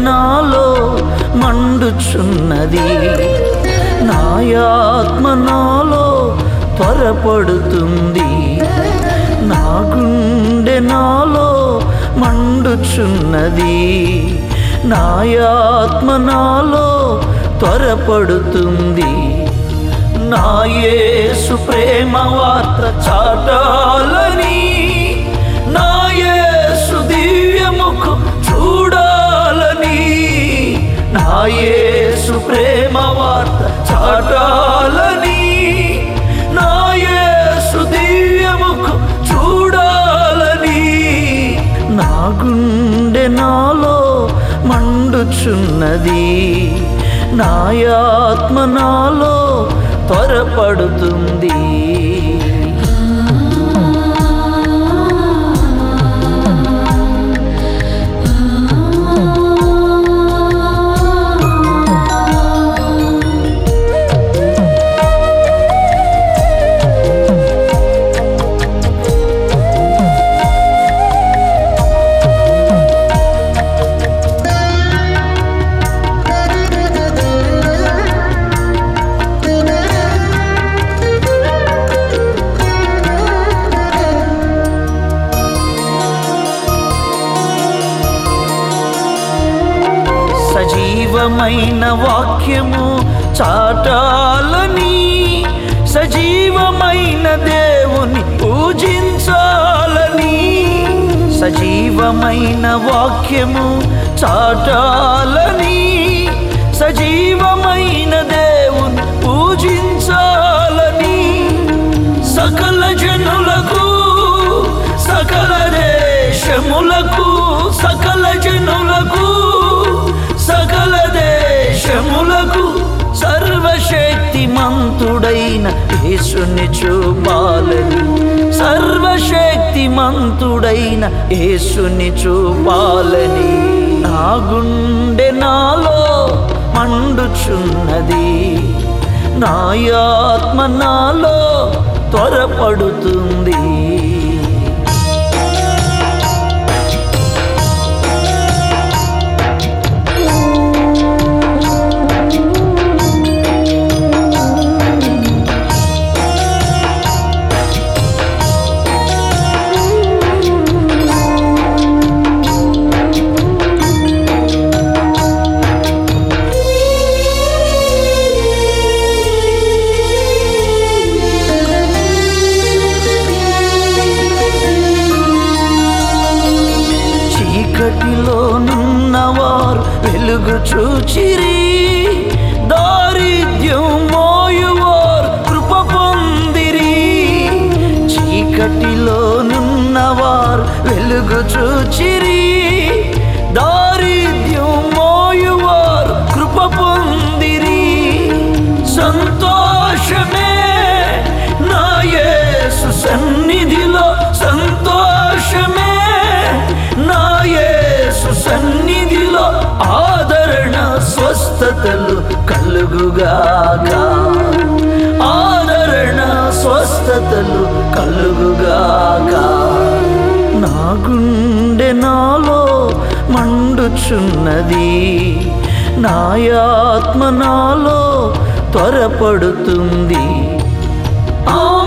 నాలో మండుచున్నది నాయాత్మ నాలో త్వరపడుతుంది నా గుండె నాలో మండుచున్నది నాయాత్మ నాలో త్వరపడుతుంది నా యేసు ప్రేమ వార్త చాటాలని నా యేసు దివ్యముఖం చూడాలని నా యేసు ప్రేమ వార్త చాటాలని నా యేసు దివ్యముఖం చూడాలని నా గుండె నాలో మండుచున్నది నాయాత్మ నాలో త్వరపడుతుంది సజీవమైన వాక్యము చాటాలని సజీవమైన దేవుని పూజించాలని సజీవమైన వాక్యము చాటాలని సజీవమైన దేవుని పూజించాలని సకల జనులకు సకల దేశములకు సకల జనులకు సకల దేశములకు సర్వశక్తిమంతుడైన యేసుని చూపాలని సర్వశక్తిమంతుడైన యేసుని చూపాలని నా గుండె నాలో మండుచున్నది నాయాత్మ నాలో త్వరపడుతుంది చీకటిలో నున్నవారు వెలుగు చూచిరి దారిద్ర్యం మోయువారు కృప పొందిరి చీకటిలో నున్నవారు వెలుగు చూచిరి దారిద్ర్యం మోయువారు కృప పొందిరి సంతోషమే నా యేసు సన్నిధిలో సంతోషమే నా యేసు సన్నిధిలో ఆదరణ స్వస్థతలు కలుగుగాక ఆదరణ స్వస్థతలు కలుగుగాక నా గుండె నాలో మండుచున్నది నాయాత్మ నాలో త్వరపడుతుంది ఆ